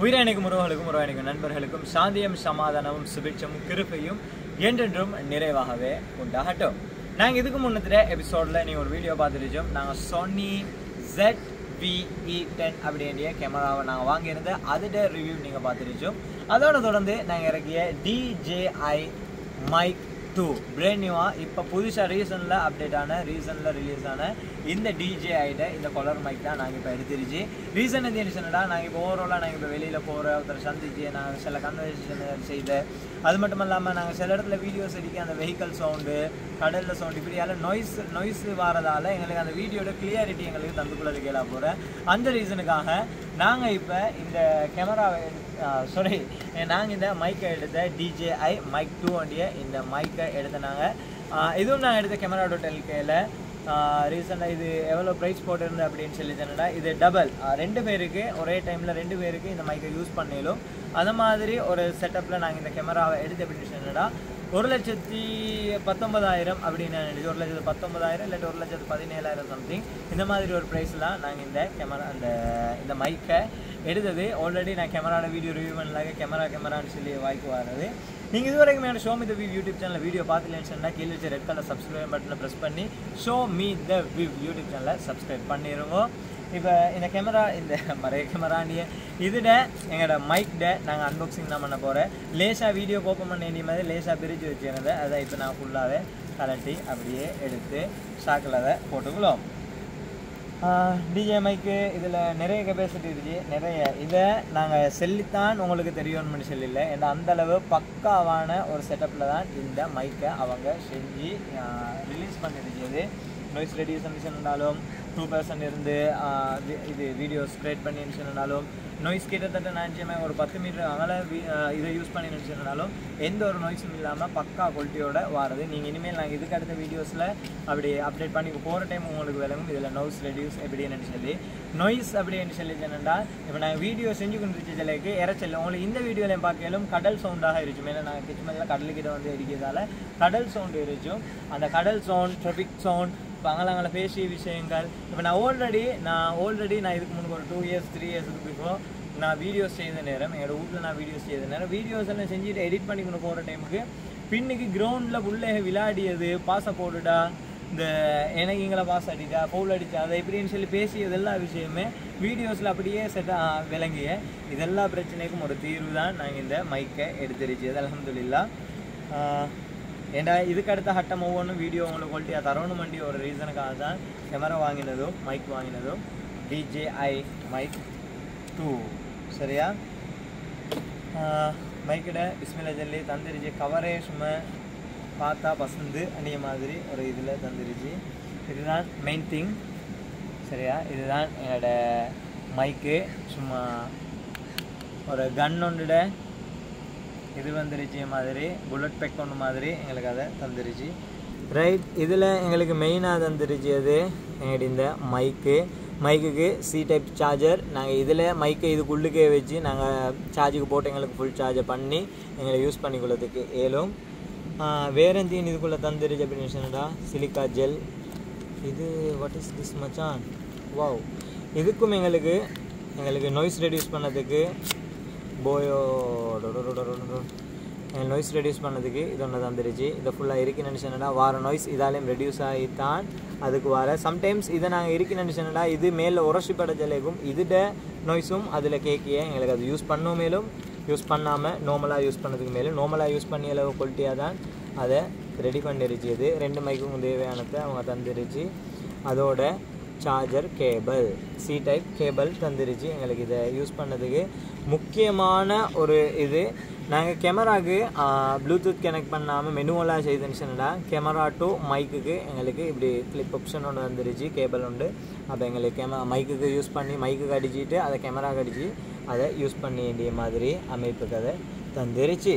உயிரணிக்கும் உறவுகளுக்கும் உறவணிக்கும் நண்பர்களுக்கும் சாந்தியும் சமாதானமும் சுபிட்சமும் கிருப்பையும் என்றென்றும் நிறைவாகவே உண்டாகட்டும் நாங்கள் இதுக்கு முன்னத்துல எபிசோடில் நீங்கள் ஒரு வீடியோ பார்த்துருச்சோம் நாங்கள் சோனி ஜெட் விஇ டென் அப்படின்ற கேமராவை நாங்கள் வாங்கியிருந்தேன் அதோட ரிவ்யூ நீங்கள் பார்த்துருச்சோம் அதோட தொடர்ந்து நாங்கள் இறக்கிய டிஜேஐ மைக் டூ பிராண்ட் நியூவாக இப்போ புதுசாக ரீசனில் அப்டேட் ஆன ரீசனில் ரிலீஸ் ஆன இந்த டிஜே ஆகிட்ட இந்த கொலர் மைக் தான் நாங்கள் இப்போ எடுத்துருச்சு ரீசன் எந்த என்னடா நாங்கள் இப்போ ஓவராலாக நாங்கள் இப்போ வெளியில் போகிற ஒருத்தர் சந்திச்சு நாங்கள் சில கன்வர்சேஷன் செய்த அது மட்டும் இல்லாமல் நாங்கள் சில இடத்துல வீடியோஸ் எடுக்க அந்த வெஹிக்கல் சவுண்டு கடலில் சவுண்டு இப்படியால நொய்ஸ் நொய்ஸ் வரதால எங்களுக்கு அந்த வீடியோட கிளியாரிட்டி எங்களுக்கு தந்துக்குள்ள கேளா போகிறேன் அந்த ரீசனுக்காக நாங்கள் இப்போ இந்த கேமராவை சாரி நாங்கள் இந்த மைக்கை எடுத்த டிஜேஐ மைக் டூ வண்டிய இந்த மைக்கை எடுத்த நாங்கள் இதுவும் நான் எடுத்த கேமரா டாட் எல்கேல ரீசெண்டாக இது எவ்வளோ ப்ரைஸ் போட்டிருந்தேன் அப்படின்னு சொல்லி சொன்னா இது டபுள் ரெண்டு பேருக்கு ஒரே டைமில் ரெண்டு பேருக்கு இந்த மைக்கை யூஸ் பண்ணிலும் அந்த மாதிரி ஒரு செட்டப்பில் நாங்கள் இந்த கேமராவை எடுத்து அப்படின்னு சொன்னடா ஒரு லட்சத்தி பத்தொன்பதாயிரம் அப்படின்னு நான் நினைச்சு ஒரு லட்சத்து பத்தொன்பதாயிரம் இல்லாட்டி ஒரு லட்சத்து பதினேழாயிரம் சம்திங் இந்த மாதிரி ஒரு ப்ரைஸ்லாம் நாங்கள் இந்த கேமரா அந்த இந்த மைக்கை எடுத்தது ஆல்ரெடி நான் கேமராவோட வீடியோ ரிவ்யூ பண்ணலாக கேமரா கேமரான்னு சொல்லி வாய்க்கு வர்றது நீங்கள் இது வரைக்கும் என்னோட show me the view YouTube channel video பார்த்துலேன்னு சொன்னால் கீழே வச்சு ரெட் கலர் சப்ஸ்கிரைப் பட்டனை ப்ரெஸ் பண்ணி show me the view YouTube சேனலை சப்ஸ்கிரைப் பண்ணிடுங்க இப்போ இந்த கேமரா இந்த மறைய கேமராண்டிய இதில் எங்களோட மைக்கில் நாங்கள் அன்பாக்சிங் தான் பண்ண போகிறேன் லேசாக வீடியோ ஓப்பன் பண்ண வேண்டிய மாதிரி லேசாக பிரித்து வச்சுருந்தேன் அதை இப்போ நான் ஃபுல்லாகவே கலட்டி அப்படியே எடுத்து ஷாக்கில் அதை போட்டுக்கலாம் டிஜே மைக்கு இதில் நிறைய கெப்பாசிட்டி இருக்குது நிறைய இதை நாங்கள் செல்லித்தான் உங்களுக்கு தெரியும்னு சொல்லல ஏன்னா அந்தளவு பக்காவான ஒரு செட்டப்பில் தான் இந்த மைக்கை அவங்க செஞ்சு ரிலீஸ் பண்ணிருச்சது நாய்ஸ் ரெடியூசன் இருந்தாலும் டூ பர்சன்ட் இருந்து இது வீடியோ ஸ்ப்ரெட் பண்ணி சொன்னாலும் நாய்ஸ் கிட்டத்தட்ட நினச்சுமே ஒரு பத்து மீட்டர் அகல இதை யூஸ் பண்ணி நினச்சிருந்தாலும் எந்த ஒரு நாய்ஸும் இல்லாமல் பக்கா குவாலிட்டியோட வாரது நீங்கள் இனிமேல் நாங்கள் இதுக்கு அடுத்த வீடியோஸில் அப்படி அப்டேட் பண்ணி போகிற டைம் உங்களுக்கு விளங்கும் இதில் நோய்ஸ் ரெடியூஸ் எப்படின்னு சொல்லி நொய்ஸ் அப்படின்னு சொல்லி என்னென்னா இப்போ நாங்கள் வீடியோ செஞ்சு கொண்டு சிலைக்கு இறைச்சல் உங்களுக்கு இந்த வீடியோலையும் பார்க்கலும் கடல் சவுண்டாக இருக்கும் ஏன்னா நாங்கள் கிச்சமதில் கடலுக்கிட்ட வந்து இருக்கிறதால கடல் சவுண்டு இருக்கும் அந்த கடல் சவுண்ட் ட்ராஃபிக் சவுண்ட் இப்போ அங்கலாங்கள பேசிய விஷயங்கள் இப்போ நான் ஆல்ரெடி நான் ஆல்ரெடி நான் இதுக்கு முன்னாடி ஒரு டூ இயர்ஸ் த்ரீ இயர்ஸுக்கு பிஃபோர் நான் வீடியோஸ் செய்த நேரம் என்னோட வீட்டில் நான் வீடியோஸ் செய்த நேரம் வீடியோஸ் எல்லாம் செஞ்சுட்டு எடிட் பண்ணி கொண்டு போகிற டைமுக்கு பின்னுக்கு கிரவுண்டில் உள்ளே விளையாடியது பாச போட்டுடா இந்த எனக்கு இங்களை பாஸ் அடிட்டா பவுல் அடிச்சா அதை எப்படின்னு சொல்லி பேசியது எல்லா விஷயமே வீடியோஸில் அப்படியே செட்டாக விளங்கிய இதெல்லா பிரச்சனைக்கும் ஒரு தீர்வு தான் நாங்கள் இந்த மைக்கை எடுத்துருச்சு அலமதுல்லா ஏண்டா இதுக்கு அடுத்த ஹட்டம் ஒவ்வொன்றும் வீடியோ உங்களுக்கு குவாலிட்டியாக தரணும் வண்டி ஒரு ரீசனுக்காக தான் கேமரா வாங்கினதும் மைக் வாங்கினதும் டிஜேஐ மைக் டூ சரியா மைக்கிட பிஸ்மில ஜல்லி தந்துருச்சு கவரே சும்மா பார்த்தா பசந்து அணிய மாதிரி ஒரு இதில் தந்துருச்சு இதுதான் மெயின் திங் சரியா இதுதான் என்னோட மைக்கு சும்மா ஒரு கன் ஒன்றுட இது வந்துருச்சு மாதிரி புல்லட் பெக் ஒன்று மாதிரி எங்களுக்கு அதை தந்துருச்சு ரைட் இதில் எங்களுக்கு மெயினாக தந்துருச்சு அது எங்கள்கிட்ட இந்த மைக்கு மைக்குக்கு சி டைப் சார்ஜர் நாங்கள் இதில் மைக்கை இதுக்குள்ளுக்கே வச்சு நாங்கள் சார்ஜுக்கு போட்டு எங்களுக்கு ஃபுல் சார்ஜை பண்ணி எங்களை யூஸ் பண்ணிக்கொள்ளதுக்கு ஏலும் வேற தீன் இதுக்குள்ளே தந்துருச்சு அப்படின்னு சொன்னடா சிலிக்கா ஜெல் இது வாட் இஸ் திஸ் மச்சான் வாவ் இதுக்கும் எங்களுக்கு எங்களுக்கு நொய்ஸ் ரெடியூஸ் பண்ணதுக்கு போயோ நாய்ஸ் ரெடியூஸ் பண்ணதுக்கு இது ஒன்று தந்துருச்சு இதை ஃபுல்லாக இருக்கு நினச்சேன்னா வார நாய்ஸ் இதாலேயும் ரெடியூஸ் ஆகித்தான் அதுக்கு வர சம்டைம்ஸ் இதை நாங்கள் இருக்கு நினச்சேன்னா இது மேலே உரசிப்பட ஜலைக்கும் இதுட நாய்ஸும் அதில் கேட்கிய எங்களுக்கு அது யூஸ் பண்ணும் மேலும் யூஸ் பண்ணாமல் நார்மலாக யூஸ் பண்ணதுக்கு மேலும் நார்மலாக யூஸ் பண்ணி அளவு குவாலிட்டியாக தான் அதை ரெடி பண்ணிருச்சு இது ரெண்டு மைக்கும் தேவையானதை அவங்க தந்துருச்சு அதோட charger cable C type cable தந்துருச்சு எங்களுக்கு இதை யூஸ் பண்ணதுக்கு முக்கியமான ஒரு இது நாங்கள் கேமராவுக்கு ப்ளூடூத் கனெக்ட் பண்ணாமல் மெனுவெல்லாம் செய்துச்சுன்னா கேமரா டு மைக்குக்கு எங்களுக்கு இப்படி கிளிப் ஆப்ஷன் ஒன்று வந்துருச்சு கேபிள் உண்டு அப்போ எங்களுக்கு கேமரா மைக்குக்கு யூஸ் பண்ணி மைக்குக்கு அடிச்சுட்டு அதை கேமராவுக்கு அடித்து அதை யூஸ் பண்ண வேண்டிய மாதிரி அமைப்புக்கு அதை தந்துருச்சு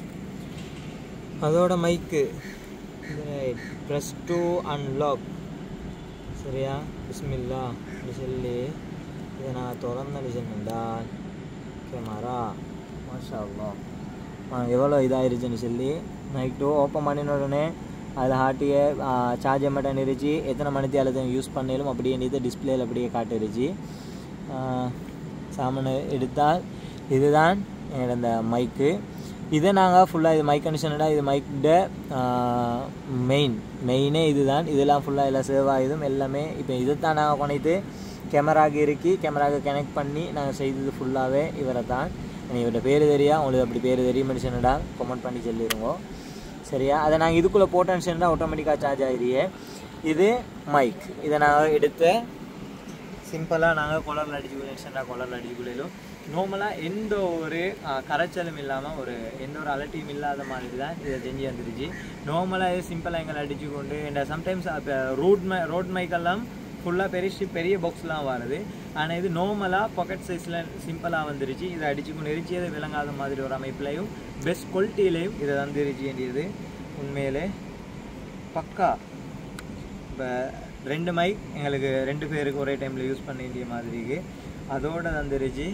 அதோட மைக்கு ப்ரெஸ் டு அன்லாக் சரியா பிஸ்மில்லா அப்படி சொல்லி இதை நான் திறந்து அடிச்சுடா கேமரா மாஷா எவ்வளோ இதாயிருச்சுன்னு சொல்லி நைட் டூ ஓப்பன் பண்ணின உடனே அதில் ஹாட்டியை சார்ஜர் மட்டும் நிறுச்சி எத்தனை மணித்தி அல்லது யூஸ் பண்ணாலும் அப்படியே இது டிஸ்பிளேயில் அப்படியே காட்டிருச்சு சாமான் எடுத்தால் இதுதான் எங்களோட இந்த மைக்கு இதை நாங்கள் ஃபுல்லாக இது மைக் கண்டிஷனடா இது மைக்கிட்ட மெயின் மெயினே இதுதான் இதெல்லாம் ஃபுல்லாக எல்லாம் சேவ் ஆகுதும் எல்லாமே இப்போ இதை தான் நாங்கள் கொண்டு கேமராக்கு இறுக்கி கேமராக்கு கனெக்ட் பண்ணி நாங்கள் செய்தது ஃபுல்லாகவே இவரை தான் இவரோட பேர் தெரியா உங்களுக்கு அப்படி பேர் தெரியும் மனுஷனடா கமெண்ட் பண்ணி சொல்லிடுங்க சரியா அதை நாங்கள் இதுக்குள்ளே போட்டோன்னு சொன்னால் ஆட்டோமேட்டிக்காக சார்ஜ் ஆகிடுயே இது மைக் இதை நாங்கள் எடுத்து சிம்பிளாக நாங்கள் கொலரில் அடிச்சுக்கொள்ள எக்ஸ்டெண்டாக கொலரில் அடிச்சுக்கொள்ளும் நார்மலாக எந்த ஒரு ஆ, கரைச்சலும் இல்லாமல் ஒரு எந்த ஒரு அலட்டியும் இல்லாத மாதிரி தான் இதை செஞ்சு வந்துருச்சு நார்மலாக இது சிம்பிளாக எங்களை அடிச்சு கொண்டு இந்த சம்டைம்ஸ் இப்போ ரூட் மை ரோட் மைக்கெல்லாம் ஃபுல்லாக பெரிய பெரிய பாக்ஸ்லாம் வருது ஆனால் இது நார்மலாக பாக்கெட் சைஸில் சிம்பிளாக வந்துருச்சு இதை அடிச்சு கொண்டு எரிச்சு அது விளங்காத மாதிரி ஒரு அமைப்புலையும் பெஸ்ட் குவாலிட்டியிலையும் இதை வந்துருச்சு வேண்டியது உண்மையிலே பக்கா இப்போ ரெண்டு மைக் எங்களுக்கு ரெண்டு பேருக்கு ஒரே டைமில் யூஸ் பண்ண வேண்டிய மாதிரிக்கு அதோட தந்துருச்சு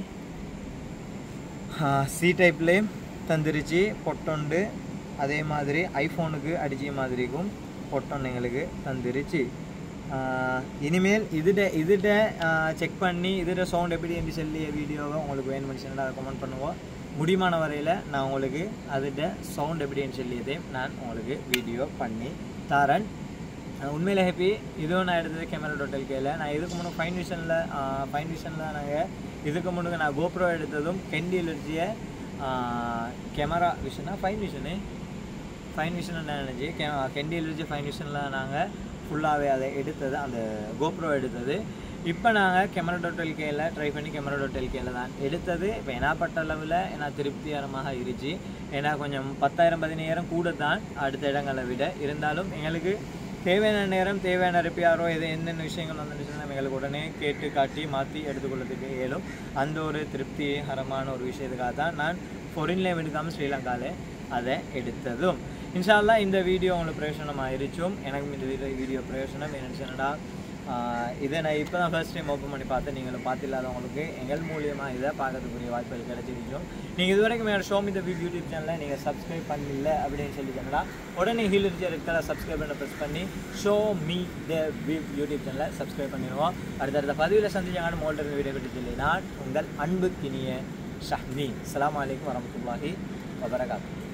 சி டைப்லேயும் தந்துருச்சு பொட்டொண்டு அதே மாதிரி ஐஃபோனுக்கு அடிச்ச மாதிரிக்கும் பொட்டொன்று எங்களுக்கு தந்துருச்சு ஆஹ் இனிமேல் இதுட இதுட செக் பண்ணி இதுட சவுண்ட் எப்படி என்று சொல்லிய வீடியோவை உங்களுக்கு வேணும்னு சொன்னால் அதை கமெண்ட் பண்ணுவோம் முடியுமான வரையில் நான் உங்களுக்கு அதுட சவுண்ட் எப்படின்னு சொல்லியதையும் நான் உங்களுக்கு வீடியோ பண்ணி தரேன் நான் உண்மையில ஹாப்பி இதுவும் நான் எடுத்தது கேமரா டோட்டல் கேல நான் இதுக்கு முன்னே ஃபைன் விஷனில் ஃபைன் விஷனில் நாங்கள் இதுக்கு முன்னுக்கு நான் கோப்ரோ எடுத்ததும் கெண்டியில் இருச்சிய கேமரா விஷனா ஃபைன் விஷனு ஃபைன் விஷன் என்ன நினச்சி கே கெண்டியில் இருந்துச்சு ஃபைன் விஷனில் நாங்கள் ஃபுல்லாகவே அதை எடுத்தது அந்த கோப்ரோ எடுத்தது இப்போ நாங்கள் கேமரா டோட்டல் கேல ட்ரை பண்ணி கேமரா டோட்டல் கேல தான் எடுத்தது இப்போ ஏனாப்பட்ட அளவில் ஏன்னா திருப்திகரமாக இருந்துச்சு ஏன்னா கொஞ்சம் பத்தாயிரம் பதினாயிரம் கூட தான் அடுத்த இடங்களை விட இருந்தாலும் எங்களுக்கு தேவையான நேரம் தேவையான ரிப்பேரோ எது என்னென்ன விஷயங்கள் வந்துச்சுன்னா நம்ம எங்களுக்கு உடனே கேட்டு காட்டி மாற்றி எடுத்துக்கொள்ளதுக்கு இயலும் அந்த ஒரு திருப்திகரமான ஒரு விஷயத்துக்காக தான் நான் ஃபொரின்லேயும் எடுக்காமல் ஸ்ரீலங்காவில் அதை எடுத்ததும் இன்ஷால்லா இந்த வீடியோ உங்களுக்கு பிரயோஜனமாக இருச்சும் எனக்கும் இந்த வீடியோ வீடியோ பிரயோஜனம் என்னன்னு சொன்னடா ஆஹ் இதை நான் இப்போ தான் ஃபர்ஸ்ட் டைம் ஓப்பன் பண்ணி பார்த்தேன் நீங்களும் பார்த்தில்லாதவங்களுக்கு எங்கள் மூலியமாக இதை பார்க்கறதுக்குரிய வாய்ப்புகள் கிடைச்சிருக்கும் நீங்கள் இது வரைக்கும் என்னோட ஷோ இந்த யூடியூப் சேனலில் நீங்கள் சப்ஸ்கிரைப் பண்ணல அப்படின்னு சொல்லி சொன்னா உடனே ஹீல் இருக்க இருக்கிற சப்ஸ்கிரைப் பண்ண ப்ரெஸ் பண்ணி ஷோ மீ த யூடியூப் சேனலை சப்ஸ்கிரைப் பண்ணிடுவோம் அடுத்தடுத்த பதிவில் சந்திச்சாங்க மோல்டர் வீடியோ கிட்ட சொல்லி நான் உங்கள் அன்புக்கினிய ஷஹ்மீன் அஸ்ஸலாமு அலைக்கும் வரமத்துல்லாஹி வபரகாத்து